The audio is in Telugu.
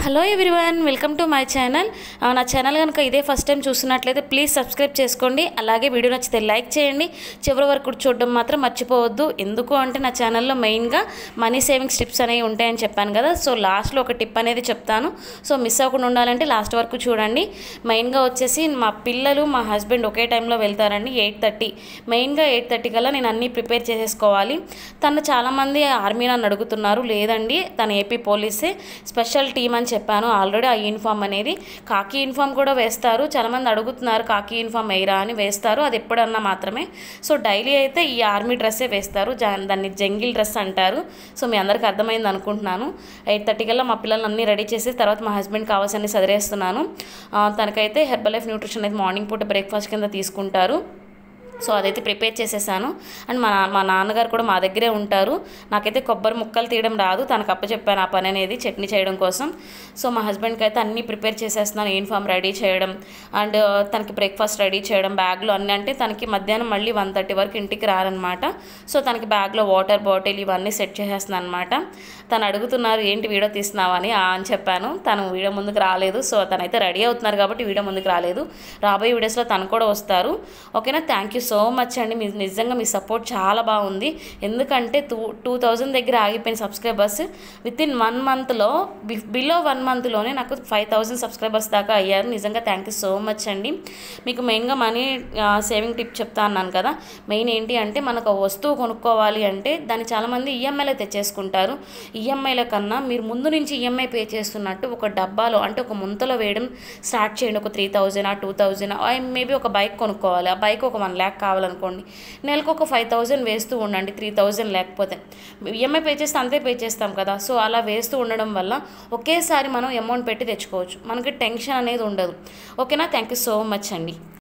hello everyone welcome to my channel ఆ, నా ఛానల్ కనుక ఇదే ఫస్ట్ టైం చూస్తున్నట్లయితే ప్లీజ్ సబ్స్క్రైబ్ చేసుకోండి అలాగే వీడియో నచ్చితే లైక్ చేయండి చివరి వరకు కూడా చూడడం మాత్రం మర్చిపోవద్దు ఎందుకు అంటే నా ఛానల్లో మెయిన్గా మనీ సేవింగ్స్ టిప్స్ అనేవి ఉంటాయని చెప్పాను కదా సో లాస్ట్లో ఒక టిప్ అనేది చెప్తాను సో మిస్ అవ్వకుండా ఉండాలంటే లాస్ట్ వరకు చూడండి మెయిన్గా వచ్చేసి మా పిల్లలు మా హస్బెండ్ ఒకే టైంలో వెళ్తారండి ఎయిట్ థర్టీ మెయిన్గా ఎయిట్ థర్టీ కల్లా నేను అన్నీ ప్రిపేర్ చేసేసుకోవాలి తను చాలామంది ఆర్మీ నన్ను అడుగుతున్నారు లేదండి తను ఏపీ పోలీసే స్పెషల్ టీం అని చెప్పాను ఆల్రెడీ ఆ యూనిఫామ్ అనేది కాకి యూనిఫామ్ కూడా వేస్తారు చాలామంది అడుగుతున్నారు కాకి యూనిఫామ్ వేయరా అని వేస్తారు అది ఎప్పుడన్నా మాత్రమే సో డైలీ అయితే ఈ ఆర్మీ డ్రెస్సే వేస్తారు జా దాన్ని జంగిల్ డ్రెస్ అంటారు సో మీ అందరికీ అర్థమైంది అనుకుంటున్నాను ఎయిట్ థర్టీ కల్లా మా పిల్లల్ని అన్నీ రెడీ చేసి తర్వాత మా హస్బెండ్ కావాల్సిన సదిరేస్తున్నాను ఆ, తనకైతే హెర్బల్ లైఫ్ న్యూట్రిషన్ అయితే మార్నింగ్ పూట బ్రేక్ఫాస్ట్ కింద తీసుకుంటారు సో అదైతే ప్రిపేర్ చేసేసాను అండ్ మా మా నాన్నగారు కూడా మా దగ్గరే ఉంటారు నాకైతే కొబ్బరి ముక్కలు తీయడం రాదు తనకు అప్పచెప్పాను ఆ పని అనేది చట్నీ చేయడం కోసం సో మా హస్బెండ్కి అయితే అన్నీ ప్రిపేర్ చేసేస్తున్నాను యూనిఫామ్ రెడీ చేయడం అండ్ తనకి బ్రేక్ఫాస్ట్ రెడీ చేయడం బ్యాగ్లో అన్నీ అంటే తనకి మధ్యాహ్నం మళ్ళీ వన్ థర్టీ వరకు ఇంటికి రారనమాట సో తనకి బ్యాగ్లో వాటర్ బాటిల్ ఇవన్నీ సెట్ చేసేస్తున్నాను అనమాట తను అడుగుతున్నారు ఏంటి వీడియో తీస్తున్నావా అని "ఆ" అని చెప్పాను తను వీడియో ముందుకు రాలేదు సో తనైతే రెడీ అవుతున్నారు కాబట్టి వీడియో ముందుకు రాలేదు రాబోయే వీడియోస్లో తను కూడా వస్తారు ఓకేనా థ్యాంక్ యూ సో మచ్ అండి మీ నిజంగా మీ సపోర్ట్ చాలా బాగుంది ఎందుకంటే టూ టూ థౌజండ్ దగ్గర ఆగిపోయిన సబ్స్క్రైబర్స్ విత్ ఇన్ వన్ మంత్లో బిలో వన్ మంత్లోనే నాకు ఫైవ్ థౌజండ్ సబ్స్క్రైబర్స్ దాకా అయ్యారు నిజంగా థ్యాంక్ యూ సో మచ్ అండి మీకు మెయిన్గా మనీ సేవింగ్ టిప్ చెప్తా అన్నాను కదా మెయిన్ ఏంటి అంటే మనకు ఒక వస్తువు కొనుక్కోవాలి అంటే దాన్ని చాలామంది ఈఎంఐలో తెచ్చేసుకుంటారు ఈఎంఐల కన్నా మీరు ముందు నుంచి ఈఎంఐ పే చేస్తున్నట్టు ఒక డబ్బాలో అంటే ఒక ముంతలో వేయడం స్టార్ట్ చేయండి ఒక త్రీ థౌజండ్ ఆ టూ థౌజండ్ మేబీ ఒక బైక్ కొనుక్కోవాలి ఆ బైక్ ఒక వన్ ల్యాక్ కావాలనుకోండి నెలకు ఒక ఫైవ్ థౌజండ్ వేస్తూ ఉండండి త్రీ థౌజండ్ లేకపోతే ఈఎంఐ పే చేస్తే అంతే పే చేస్తాం కదా సో అలా వేస్తూ ఉండడం వల్ల ఒకేసారి మనం అమౌంట్ పెట్టి తెచ్చుకోవచ్చు మనకి టెన్షన్ అనేది ఉండదు ఓకేనా థ్యాంక్ యూ సో మచ్ అండి